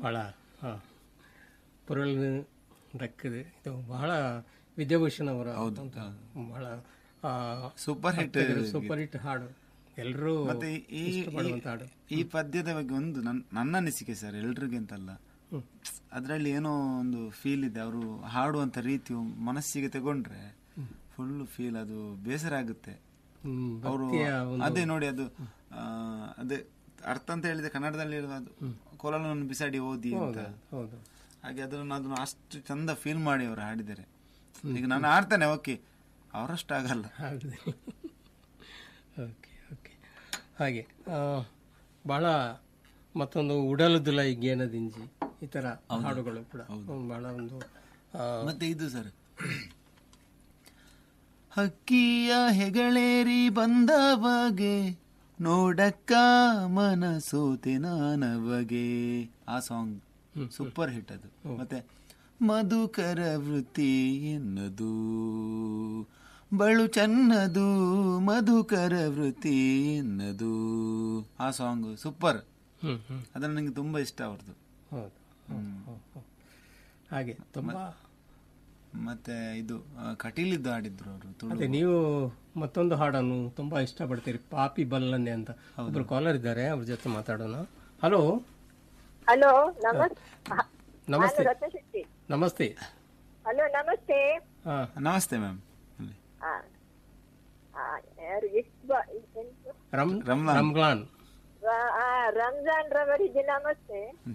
ಭಾಳ ಹಾಂ ಪೊರಳು ದಕ್ಕದು ಇದು ಬಹಳ ವಿದ್ಯಾಭೂಷಣ್ ಅವರ ಅಂತ ಬಹಳ ಸೂಪರ್ ಹಿಟ್ ಸೂಪರ್ ಹಿಟ್ ಹಾಡು ಎಲ್ಲರೂ ಮತ್ತೆ ಈ ಇಷ್ಟಪಡುವಂತ ಹಾಡು ಈ ಪದ್ಯದ ಬಗ್ಗೆ ಒಂದು ನನ್- ನನ್ನ ಅನಿಸಿಕೆ ಸರ್ ಎಲ್ರಿಗೂ ಅಂತಲ್ಲ ಅದರಲ್ಲಿ ಏನೋ ಒಂದು ಫೀಲ್ ಇದೆ ಅವರು ಹಾಡುವಂತ ರೀತಿ ಮನಸ್ಸಿಗೆ ತಗೊಂಡ್ರೆ ಫುಲ್ ಫೀಲ್ ಅದು ಬೇಸರ ಆಗುತ್ತೆ ಹ್ಮ್, ಅವರು ಭಕ್ತಿಯ ಒಂದು ಅದೇ ನೋಡಿ ಅದು ಆ, ಅದೇ ಅರ್ಥ ಅಂತ ಹೇಳಿದ್ರೆ ಕನ್ನಡದಲ್ಲಿ ಹೇಳುದು ಅದು ಕೊಲಲನ್ನು ಬಿಸಾಡಿ ಓದಿ ಅಂತ ಹೌದು ಹಾಗೆ ಅದನ್ನು ಅದನ್ನು ಅಷ್ಟು ಚಂದ ಫೀಲ್ ಮಾಡಿ ಅವರು ಹಾಡಿದ್ದಾರೆ ಈಗ ನಾನು ಆಡ್ತೇನೆ ಓಕೆ ಅವರಷ್ಟು ಆಗಲ್ಲ ಹೌದು ಓಕೆ ಓಕೆ ಹಾಗೆ ಆ, ಬಹಳ ಮತ್ತೊಂದು ಉಡಲುದುಲ ಗೇನದಿಂಜಿ ಈ ಥರ ಹಾಡುಗಳು ಕೂಡ ಒಂದು ಬಹಳ ಒಂದು ಆ, ಮತ್ತೆ ಇದು ಸರ್ ಹಕ್ಕಿಯ ಹೆಗಳೇರಿ ಬಂದ ಬಗೆ ನೋಡಕ್ಕ ಮನಸೋತೆ ನಾನವಗೆ ಆ ಸಾಂಗ್ ಸೂಪರ್ ಹಿಟ್ ಅದು ಮತ್ತೆ ಮಧುಕರ ವೃತ್ತಿ ಎನ್ನದು ಬಳು ಚನ್ನದು ಮಧುಕರ ವೃತ್ತಿ ಎನ್ನದು ಆ ಸಾಂಗ್ ಸೂಪರ್ ಹ್ಮ್ ಹ್ಮ್ ಅದನ್ನ ನಂಗೆ ತುಂಬಾ ಇಷ್ಟ ಅವ್ರದ್ದು ಹೌದು ಹೌದು, ಹೌದು, ಹೌದು. ಹಾಗೆ ತುಂಬಾ ಮತ್ತೆ ಇದು ಆ, ಕಟೀಲಿದ್ದು ಹಾಡಿದ್ರು ಅವರು ತುಳು ಮತ್ತೆ ನೀವು ಮತ್ತೊಂದು ಹಾಡನ್ನು ತುಂಬಾ ಇಷ್ಟಪಡ್ತೀರಿ ಪಾಪಿ ಬಲ್ಲನ್ನೆ ಅಂತ ಒಬ್ರು ಕಾಲರ್ ಇದ್ದಾರೆ ಅವ್ರ ಜೊತೆ ಮಾತಾಡೋಣ ಹಲೋ ಹಲೋ ನಮಸ್ತೆ ನಮಸ್ತೆ ರತ್ನ ಶೆಟ್ಟಿ ನಮಸ್ತೆ ಹಲೋ ನಮಸ್ತೆ ಹಾ ನಮಸ್ತೆ ಮ್ಯಾಮ್ ಆ, ಆ, ಯಾರು ಎಷ್ಟು ಬ- ಎಂತ? ರಮ್ ರಂಜಾನ್. ರಂಜಾನ್ ರ- ಆ, ರಂಜಾನ್ ರವರಿಗೆ ನಮಸ್ತೆ